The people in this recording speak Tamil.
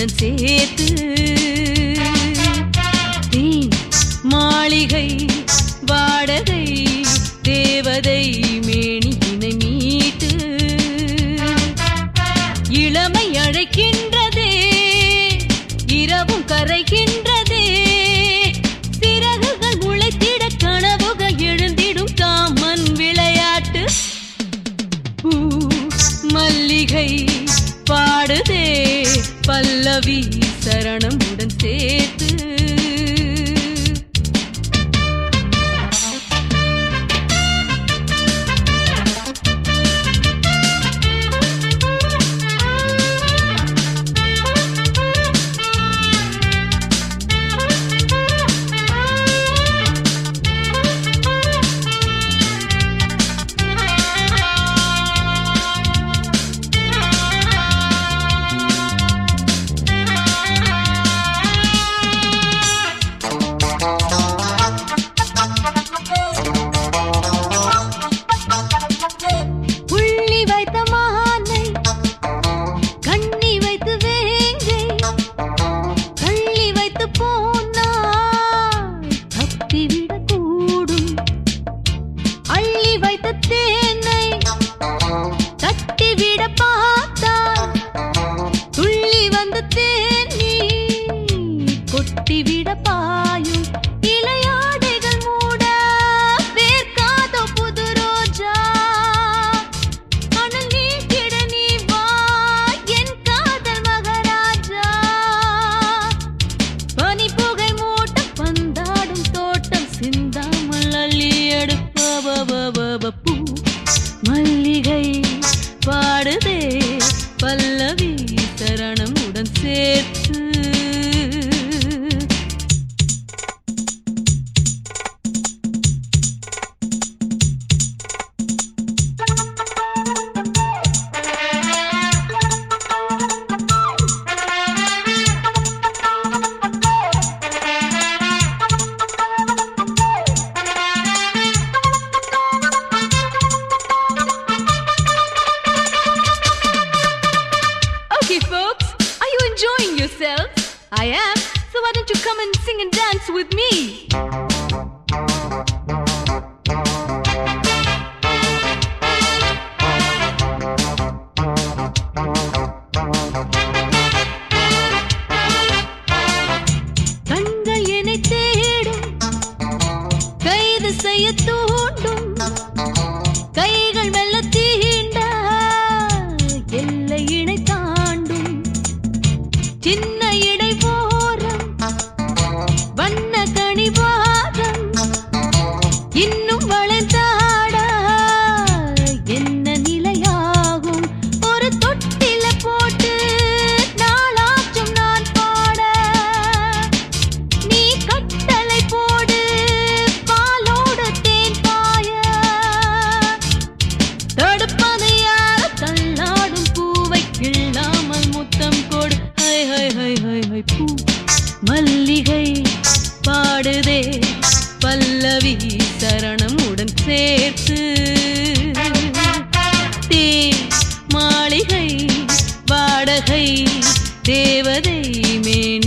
உடன் சேர்த்து தேன் மாளிகை வாடகை தேவதை மேனியினை மீட்டு இளமை அழைக்கின்றதே இரவும் கரைகின்றதே சிறகுகள் முளைத்திட கனவுகள் எழுந்திடும் காமன் விளையாட்டு பூ மல்லிகை பாடுதே பல்லவி சரணம் உடன் சேர்த்து புள்ளி வைத்த மானை கண்ணி வைத்து வேங்கை தள்ளி வைத்து போனாய் தப்பிவிடக் கூடும் அள்ளி வைத்த தேனை தட்டிவிட பார்த்தாய் துள்ளி வந்த தேனி கொட்டிவிட பாயும் இலையாடைகள் மூட வேர்க்காத புது ரோஜா அனல் நீக்கிட நீ வா என் காதல் மகாராஜா பனி புகை மூட்டம் பந்தாடும் தோட்டம் சிந்தாமல் அள்ளி எடுப்ப பூ மல்லிகை பாடுதே பல்லவி சரணம் உடன் சேர்த்து Okay, folks, are you enjoying yourselves? I am. So why don't you come and sing and dance with me? கண்கள் என்னை தேடும் கைது செய்ய தூண்டும் கைகள் மெல்ல தீண்ட எல்லை இணை தாண்டும் சின்ன இடை போரம் வண்ண கணிவாரம் இன்னும் வளர்ந்தாட என்ன நிலையாகும் ஒரு தொட்டில போட்டு நாளாச்சும் நான் பாட நீ கட்டளை போடு பாலோடு தேன் பாய தடுப்பது யார் தள்ளாடும் பூவை கிள்ளாமல் முத்தம் கொடு ஹை ஹை ஹை ஹை ஹை பூ மல்லிகை பாடுதே பல்லவி சரணம் உடன் சேர்த்து தேன் மாளிகை வாடகை தேவதை மேனி